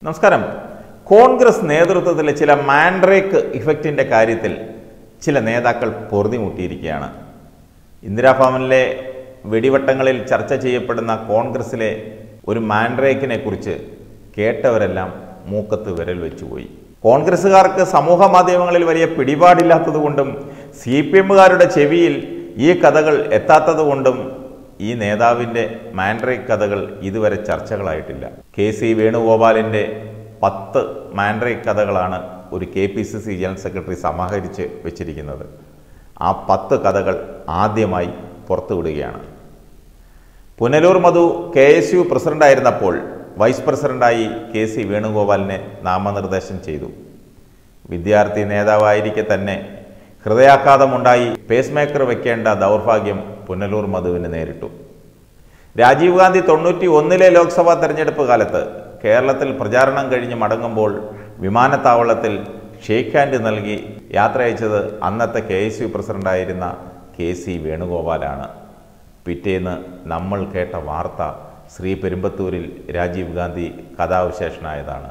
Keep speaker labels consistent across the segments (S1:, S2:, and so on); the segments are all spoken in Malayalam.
S1: നമസ്കാരം കോൺഗ്രസ് നേതൃത്വത്തിലെ ചില മാൻഡ്രേക്ക് ഇഫക്റ്റിന്റെ കാര്യത്തിൽ ചില നേതാക്കൾ പൊറുതിമുട്ടിയിരിക്കുകയാണ് ഇന്ദിരാഭവനിലെ വെടിവട്ടങ്ങളിൽ ചർച്ച ചെയ്യപ്പെടുന്ന കോൺഗ്രസിലെ ഒരു മാൻഡ്രേക്കിനെ കുറിച്ച് കേട്ടവരെല്ലാം മൂക്കത്ത് വിരൽ വെച്ചുപോയി കോൺഗ്രസ്സുകാർക്ക് സമൂഹ മാധ്യമങ്ങളിൽ വലിയ പിടിപാടില്ലാത്തതുകൊണ്ടും സി പി എമ്മുകാരുടെ ചെവിയിൽ ഈ കഥകൾ എത്താത്തതുകൊണ്ടും ഈ നേതാവിൻ്റെ മാൻഡ്രേക്ക് കഥകൾ ഇതുവരെ ചർച്ചകളായിട്ടില്ല കെ സി വേണുഗോപാലിൻ്റെ പത്ത് മാൻഡ്രേക്ക് കഥകളാണ് ഒരു K P C C general secretary സമാഹരിച്ച് വെച്ചിരിക്കുന്നത് ആ പത്ത് കഥകൾ ആദ്യമായി പുറത്തുവിടുകയാണ് Punalur Madhu K S U പ്രസിഡന്റായിരുന്നപ്പോൾ വൈസ് പ്രസിഡന്റായി കെ സി വേണുഗോപാലിനെ നാമനിർദ്ദേശം ചെയ്തു വിദ്യാർത്ഥി നേതാവായിരിക്കെ തന്നെ ഹൃദയാഘാതമുണ്ടായി പേസ് മേക്കർ വെക്കേണ്ട ദൗർഭാഗ്യം പുനലൂർ മധുവിന് നേരിട്ടു രാജീവ് ഗാന്ധി തൊണ്ണൂറ്റി ഒന്നിലെ ലോക്സഭാ തെരഞ്ഞെടുപ്പ് കാലത്ത് കേരളത്തിൽ പ്രചാരണം കഴിഞ്ഞ് മടങ്ങുമ്പോൾ വിമാനത്താവളത്തിൽ ഷേക്ക് ഹാൻഡ് നൽകി യാത്ര അയച്ചത് അന്നത്തെ കെ എസ് യു പ്രസിഡന്റായിരുന്ന കെ സി വേണുഗോപാലാണ് പിറ്റേന്ന് നമ്മൾ കേട്ട വാർത്ത ശ്രീ പെരുമ്പത്തൂരിൽ രാജീവ് ഗാന്ധി കഥാവിശേഷനായതാണ്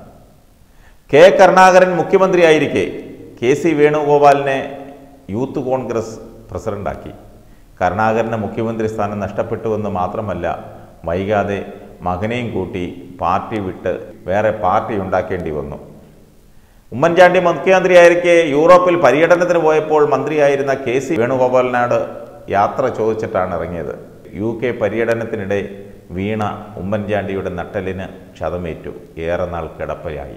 S1: കെ കരുണാകരൻ മുഖ്യമന്ത്രിയായിരിക്കെ കെ സി വേണുഗോപാലിനെ യൂത്ത് കോൺഗ്രസ് പ്രസിഡന്റാക്കി കരുണാകരന് മുഖ്യമന്ത്രി സ്ഥാനം നഷ്ടപ്പെട്ടുവെന്ന് മാത്രമല്ല വൈകാതെ മകനെയും കൂട്ടി പാർട്ടി വിട്ട് വേറെ പാർട്ടി ഉണ്ടാക്കേണ്ടി വന്നു ഉമ്മൻചാണ്ടി മുഖ്യമന്ത്രിയായിരിക്കെ യൂറോപ്പിൽ പര്യടനത്തിന് പോയപ്പോൾ മന്ത്രിയായിരുന്ന കെ സി വേണുഗോപാലിനോട് യാത്ര ചോദിച്ചിട്ടാണ് ഇറങ്ങിയത് യു കെ പര്യടനത്തിനിടെ വീണ ഉമ്മൻചാണ്ടിയുടെ നട്ടലിന് ക്ഷതമേറ്റു ഏറെ നാൾ കിടപ്പയായി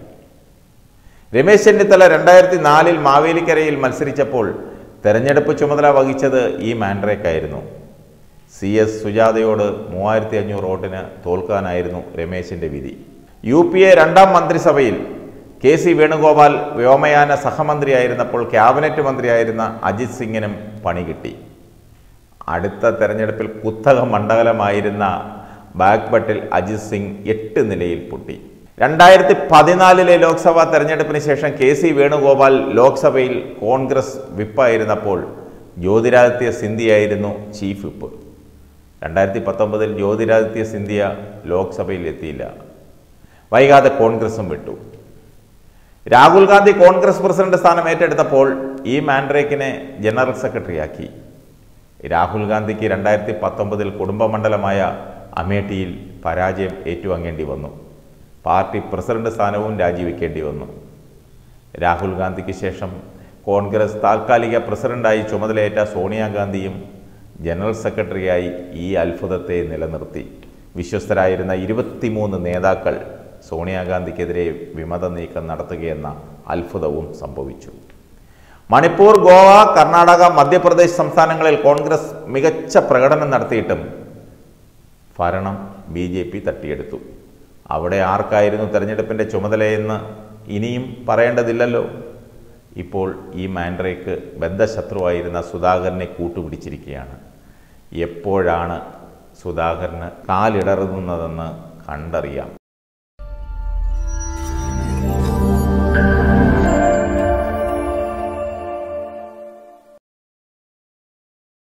S1: രമേശ് ചെന്നിത്തല രണ്ടായിരത്തി നാലിൽ മാവേലിക്കരയിൽ മത്സരിച്ചപ്പോൾ തെരഞ്ഞെടുപ്പ് ചുമതല വഹിച്ചത് ഈ മാൻഡ്രേക്കായിരുന്നു സി എസ് സുജാതയോട് മൂവായിരത്തി അഞ്ഞൂറ് വോട്ടിന് തോൽക്കാനായിരുന്നു രമേശിന്റെ വിധി യു പി എ രണ്ടാം മന്ത്രിസഭയിൽ കെ സി വേണുഗോപാൽ വ്യോമയാന സഹമന്ത്രിയായിരുന്നപ്പോൾ ക്യാബിനറ്റ് മന്ത്രിയായിരുന്ന അജിത് സിംഗിനും പണി കിട്ടി അടുത്ത തെരഞ്ഞെടുപ്പിൽ കുത്തക മണ്ഡലമായിരുന്ന ബാഗ്ബട്ടിൽ അജിത് സിംഗ് എട്ട് നിലയിൽ പൊട്ടി രണ്ടായിരത്തി പതിനാലിലെ ലോക്സഭാ തെരഞ്ഞെടുപ്പിന് ശേഷം കെ സി വേണുഗോപാൽ ലോക്സഭയിൽ കോൺഗ്രസ് വിപ്പായിരുന്നപ്പോൾ ജ്യോതിരാദിത്യ സിന്ധ്യയായിരുന്നു ചീഫ് വിപ്പ് രണ്ടായിരത്തി പത്തൊമ്പതിൽ ജ്യോതിരാദിത്യ സിന്ധ്യ ലോക്സഭയിൽ എത്തിയില്ല വൈകാതെ കോൺഗ്രസും വിട്ടു രാഹുൽ ഗാന്ധി കോൺഗ്രസ് പ്രസിഡന്റ് സ്ഥാനം ഏറ്റെടുത്തപ്പോൾ ഈ മാൻഡ്രേക്കിനെ ജനറൽ സെക്രട്ടറിയാക്കി രാഹുൽ ഗാന്ധിക്ക് രണ്ടായിരത്തി പത്തൊമ്പതിൽ കുടുംബമണ്ഡലമായ അമേഠിയിൽ പരാജയം ഏറ്റുവാങ്ങേണ്ടി വന്നു പാർട്ടി പ്രസിഡന്റ് സ്ഥാനവും രാജിവെക്കേണ്ടി വന്നു രാഹുൽ ഗാന്ധിക്ക് ശേഷം കോൺഗ്രസ് താൽക്കാലിക പ്രസിഡന്റായി ചുമതലയേറ്റ സോണിയാഗാന്ധിയും ജനറൽ സെക്രട്ടറിയായി ഈ അത്ഭുതത്തെ നിലനിർത്തി വിശ്വസ്തരായിരുന്ന ഇരുപത്തിമൂന്ന് നേതാക്കൾ സോണിയാഗാന്ധിക്കെതിരെ വിമത നീക്കം നടത്തുകയെന്ന അത്ഭുതവും സംഭവിച്ചു മണിപ്പൂർ ഗോവ കർണാടക മധ്യപ്രദേശ് സംസ്ഥാനങ്ങളിൽ കോൺഗ്രസ് മികച്ച പ്രകടനം നടത്തിയിട്ടും ഭരണം ബി ജെ പി തട്ടിയെടുത്തു അവിടെ ആർക്കായിരുന്നു തെരഞ്ഞെടുപ്പിൻ്റെ ചുമതലയെന്ന് ഇനിയും പറയേണ്ടതില്ലല്ലോ ഇപ്പോൾ ഈ മാൻഡ്രേക്ക് ബദ്ധശത്രുവായിരുന്ന സുധാകരനെ കൂട്ടുപിടിച്ചിരിക്കുകയാണ് എപ്പോഴാണ് സുധാകരന് കാലിടറുന്നതെന്ന് കണ്ടറിയാം